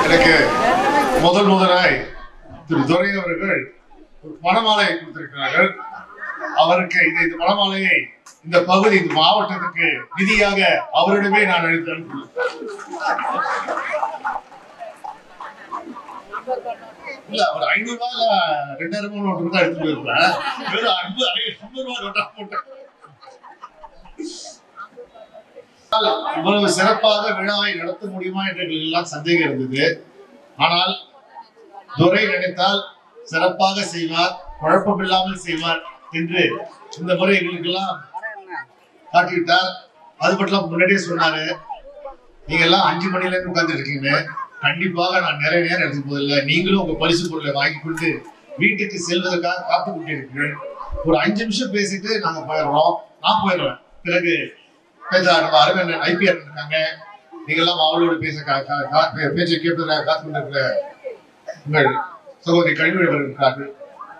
எனக்கு முதல் முதலாய் திரு துரை அவர்கள் ஒரு மணமாலை கொடுத்திருக்கிறார்கள் அவருக்கு இந்த இந்த மணமாலையை இந்த பகுதி இந்த மாவட்டத்துக்கு நிதியாக அவரிடமே நான் அளித்து அனுப்பியுள்ளேன். இல்ல அவர் ஐநூறு ரூபாய் இல்ல ரெண்டாயிரம் ரூபாய் நோட்டு தான் எடுத்துட்டு போயிருப்பேன் வெறும் ஐம்பது ஐம்பது ரூபாய் நோட்டா போட்டேன் இவ்வளவு சிறப்பாக விழாவை நடத்த முடியுமா என்ற எங்களுக்கு எல்லாம் சந்தேகம் இருந்தது ஆனால் துரை நினைத்தால் சிறப்பாக செய்வார் குழப்பமில்லாமல் செய்வார் என்று இந்த முறை எங்களுக்கெல்லாம் காட்டிவிட்டார் அது மட்டும் முன்னாடியே சொன்னாரு நீங்க எல்லாம் அஞ்சு மணில இருந்து உட்கார்ந்து இருக்கீங்க கண்டிப்பாக நான் நிறைய நேரம் எடுத்து போதில்லை நீங்களும் உங்க பரிசு பொருளை வாங்கி கொண்டு வீட்டுக்கு செல்வதற்காக காத்து கொண்டிருக்கிறேன் ஒரு அஞ்சு நிமிஷம் பேசிட்டு நாங்க போயிடுறோம் நான் போயிடுவேன் பிறகு பேச நம்ம அரவிந்தன் ஐபிஆர் இருக்காங்க நீங்க எல்லாம் அவளோடு பேச கா- கா- கா- பேச்சை கேட்பதாக காத்து கொண்டிருக்கிற உங்கள் சகோதரி கழிவுகள் இருக்கிறார்கள்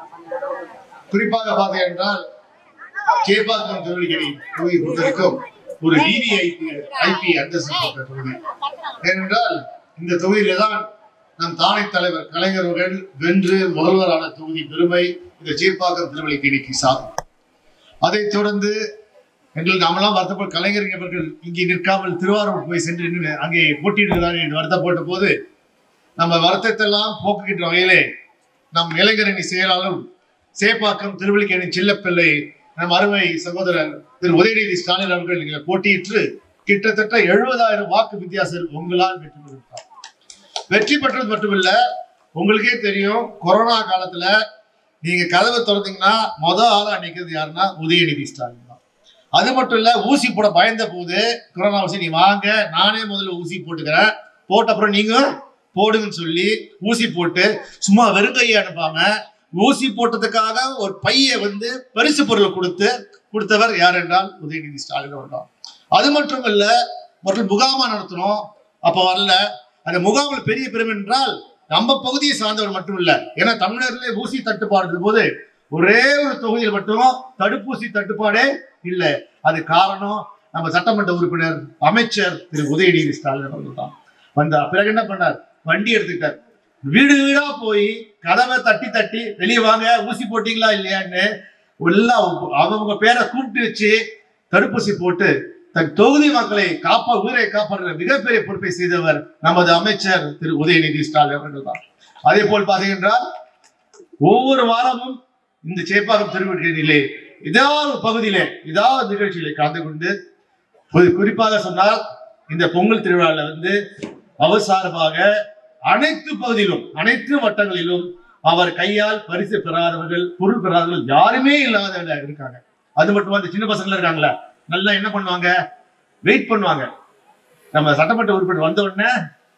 குறிப்பாக பார்த்தீங்க என்றால் சேப்பாக்கம் திருவள்ளிக்கணி தொகுதி பொறுத்தவரைக்கும் ஒரு விவிஐபி ஐபி அந்தஸ்து பெற்ற தொகுதி ஏனென்றால் இந்த தொகுதியில தான் நம் தானை தலைவர் கலைஞர் அவர்கள் வென்று முதல்வரான தொகுதி பெருமை இந்த சேப்பாக்கம் திருவள்ளிக்கணிக்கு சாரும் அதைத் தொடர்ந்து எங்களுக்கு நாமெல்லாம் வருத்தப்பட்ட கலைஞர் அவர்கள் இங்கே நிற்காமல் திருவாரூர் போய் சென்று நின்று அங்கே போட்டியிடுகிறார் என்று வருத்தப்பட்ட போது நம்ம வருத்தத்தெல்லாம் போக்குகின்ற வகையிலே நம் இளைஞரணி செயலாளரும் சேப்பாக்கம் திருவள்ளிக்கேணி சில்லப்பிள்ளை நம் அருமை சகோதரர் திரு உதயநிதி ஸ்டாலின் அவர்கள் இங்கே போட்டியிட்டு கிட்டத்தட்ட எழுபதாயிரம் வாக்கு வித்தியாசம் உங்களால் வெற்றி பெற்றிருக்கார் வெற்றி பெற்றது மட்டுமில்ல உங்களுக்கே தெரியும் கொரோனா காலத்துல நீங்க கதவை திறந்தீங்கன்னா முத ஆளா நிக்கிறது யாருன்னா உதயநிதி ஸ்டாலின் தான் அது மட்டும் இல்ல ஊசி போட பயந்த போது கொரோனா ஊசி நீ வாங்க நானே முதல்ல ஊசி போட்டுக்கிறேன் போட்ட அப்புறம் நீங்க போடுங்கன்னு சொல்லி ஊசி போட்டு சும்மா வெறுங்கையை அனுப்பாம ஊசி போட்டதுக்காக ஒரு பைய வந்து பரிசு பொருளை கொடுத்து கொடுத்தவர் யார் என்றால் உதயநிதி ஸ்டாலின் அவர்கள் தான். அது மட்டும் இல்ல ஒரு முகாமா நடத்தினோம் அப்ப வரல அந்த முகாமில் பெரிய பெருமை என்றால் நம்ம பகுதியை சார்ந்தவர் மட்டும் இல்ல ஏன்னா தமிழர்களே ஊசி தட்டுப்பாடு போது ஒரே ஒரு தொகுதியில் மட்டும் தடுப்பூசி தட்டுப்பாடே இல்ல அது காரணம் நம்ம சட்டமன்ற உறுப்பினர் அமைச்சர் திரு உதயநிதி ஸ்டாலின் அவர்கள் தான் வந்தார் பிறகு என்ன பண்ணார் வண்டி எடுத்துக்கிட்டார் வீடு வீடா போய் கதவை தட்டி தட்டி வெளியே வாங்க ஊசி போட்டீங்களா இல்லையான்னு எல்லாம் அவங்க பேரை கூப்பிட்டு வச்சு தடுப்பூசி போட்டு தன் தொகுதி மக்களை காப்பா உயிரை காப்பாற்றுற மிகப்பெரிய பொறுப்பை செய்தவர் நமது அமைச்சர் திரு உதயநிதி ஸ்டாலின் அவர்கள் தான் அதே போல் பார்த்தீங்கன்றால் ஒவ்வொரு வாரமும் இந்த சேப்பாக்கம் திருவிழிலே ஏதாவது ஒரு பகுதியிலே ஏதாவது நிகழ்ச்சியிலே கலந்து கொண்டு ஒரு குறிப்பாக சொன்னால் இந்த பொங்கல் திருவிழாவில் வந்து அவர் சார்பாக அனைத்து பகுதியிலும் அனைத்து வட்டங்களிலும் அவர் கையால் பரிசு பெறாதவர்கள் பொருள் பெறாதவர்கள் யாருமே இல்லாத இருக்காங்க அது மட்டும் அந்த சின்ன பசங்க இருக்காங்களா நல்லா என்ன பண்ணுவாங்க வெயிட் பண்ணுவாங்க நம்ம சட்டமன்ற உறுப்பினர் வந்த உடனே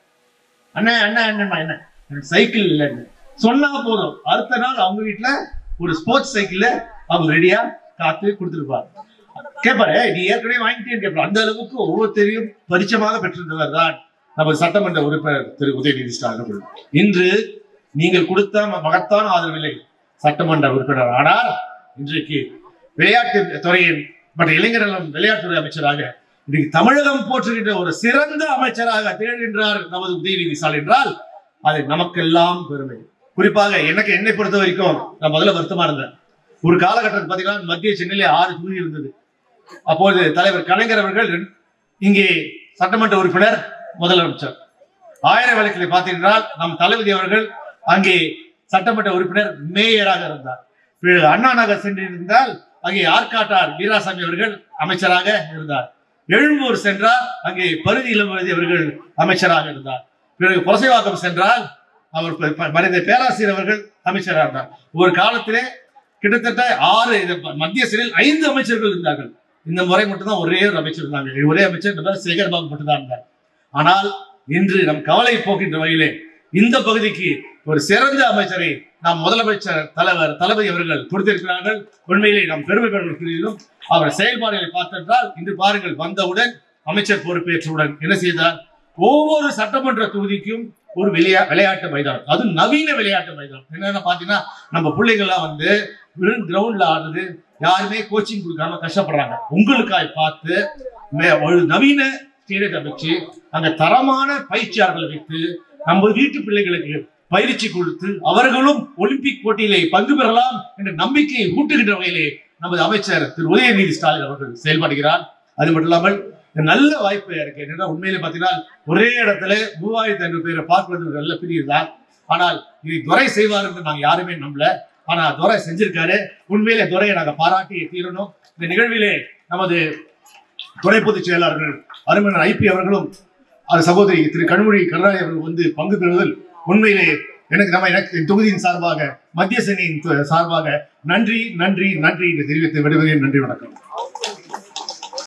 அண்ணே அண்ணா என்னம்மா என்ன எனக்கு சைக்கிள் இல்லைன்னு சொன்னா போதும் அடுத்த நாள் அவங்க வீட்டுல ஒரு ஸ்போர்ட்ஸ் சைக்கிள் அவங்க ரெடியா காத்து கொடுத்துருப்பாரு கேட்பாரு "ஏய், நீ ஏற்கனவே வாங்கிட்டேன்னு கேட்பாரு அந்த அளவுக்கு ஒவ்வொருத்தரையும் பரிச்சயமாக பெற்றிருந்தவர் தான் நமது சட்டமன்ற உறுப்பினர் திரு உதயநிதி ஸ்டாலின் அவர்கள். இன்று நீங்கள் கொடுத்த ம- மகத்தான ஆதரவில்லை சட்டமன்ற உறுப்பினர் ஆனால் இன்றைக்கு விளையாட்டு துறையின் மற்ற இளைஞர்களும் விளையாட்டுத்துறை அமைச்சராக இன்றைக்கு தமிழகம் போற்றுகின்ற ஒரு சிறந்த அமைச்சராக திகழ்கின்றார் நமது உதயநிதி ஸ்டாலின் என்றால் அது நமக்கெல்லாம் பெருமை குறிப்பாக எனக்கு என்னை பொறுத்த வரைக்கும் நான் முதல்ல வருத்தமா இருந்தேன் ஒரு காலகட்டத்தில் பார்த்தீங்கன்னா மத்திய சென்னையிலே ஆறு தொகுதி இருந்தது அப்போது தலைவர் கலைஞர் அவர்கள் ரெண்டு- இங்கே சட்டமன்ற உறுப்பினர் முதலமைச்சர் ஆயிரம் விளக்கிலே பார்த்தீங்கன்னா நம் தளபதி அவர்கள் அங்கே சட்டமன்ற உறுப்பினர் மேயராக இருந்தார் பிறகு அண்ணா நகர் சென்றிருந்தால் அங்கே ஆற்காட்டார் வீராசாமி அவர்கள் அமைச்சராக இருந்தார் எழும்பூர் சென்றால் அங்கே பருதி இளம்பருதி அவர்கள் அமைச்சராக இருந்தார் பிறகு புரசைவாக்கம் சென்றால் அவர் ப- ப- மறைந்த பேராசிரியர் அவர்கள் அமைச்சராக இருந்தார் ஒரு காலத்திலே கிட்டத்தட்ட ஆறு இது ப- மத்திய சிறையில் ஐந்து அமைச்சர்கள் இருந்தார்கள் இந்த முறை மட்டும்தான் ஒரே ஒரு அமைச்சர் இருந்தாங்க ஒரே அமைச்சர் நம்ம சேகர் பாபு மட்டும்தான் இருந்தார் ஆனால் இன்று நம் கவலை போக்கின்ற வகையிலே இந்த பகுதிக்கு ஒரு சிறந்த அமைச்சரை நாம் முதலமைச்சர் தலைவர் தளபதி அவர்கள் கொடுத்திருக்கிறார்கள் உண்மையிலே நாம் பெருமை பெறுகிறோம் அவர் செயல்பாடுகளை பார்த்தென்றால் இன்று பாருங்கள் வந்தவுடன் அமைச்சர் பொறுப்பேற்றவுடன் என்ன செய்தார் ஒவ்வொரு சட்டமன்ற தொகுதிக்கும் ஒரு விளையா விளையாட்டு மைதானம் அதுவும் நவீன விளையாட்டு மைதானம் என்னென்ன பாத்தீங்கன்னா நம்ம பிள்ளைகள்லாம் வந்து வெறும் கிரவுண்ட்ல ஆடுறது யாருமே கோச்சிங் கொடுக்காம கஷ்டப்படுறாங்க உங்களுக்காய் பார்த்து மே- ஒரு நவீன ஸ்டேடியத்தை வச்சு அங்க தரமான பயிற்சியாளர்களை வைத்து நமது வீட்டு பிள்ளைகளுக்கு பயிற்சி கொடுத்து அவர்களும் ஒலிம்பிக் போட்டியிலே பங்கு பெறலாம் என்ற நம்பிக்கையை ஊட்டுகின்ற வகையிலே நமது அமைச்சர் திரு உதயநிதி ஸ்டாலின் அவர்கள் செயல்படுகிறார் அது மட்டும் இல்லாமல் இது நல்ல வாய்ப்பு இருக்கு என்னன்னா உண்மையிலே பார்த்தீங்கன்னா ஒரே இடத்துல மூவாயிரத்தி ஐநூறு பேரை பார்ப்பது ஒரு நல்ல பிரிவு தான் ஆனால் இதை துரை செய்வார் என்று நாங்க யாருமே நம்பல ஆனா துரை செஞ்சிருக்காரு உண்மையிலே துரையை நாங்க பாராட்டி தீரணும் இந்த நிகழ்விலே நமது துணை பொதுச் செயலாளர்கள் அருமன் ஐபி அவர்களும் அது சகோதரி திரு கண்மொழி கருணாநிதி அவர்கள் வந்து பங்கு பெறுவதில் உண்மையிலே எனக்கு நம்ம எனக்கு என் தொகுதியின் சார்பாக மத்திய சென்னையின் து- சார்பாக நன்றி நன்றி நன்றி என்று தெரிவித்து விடுகிறேன் நன்றி வணக்கம்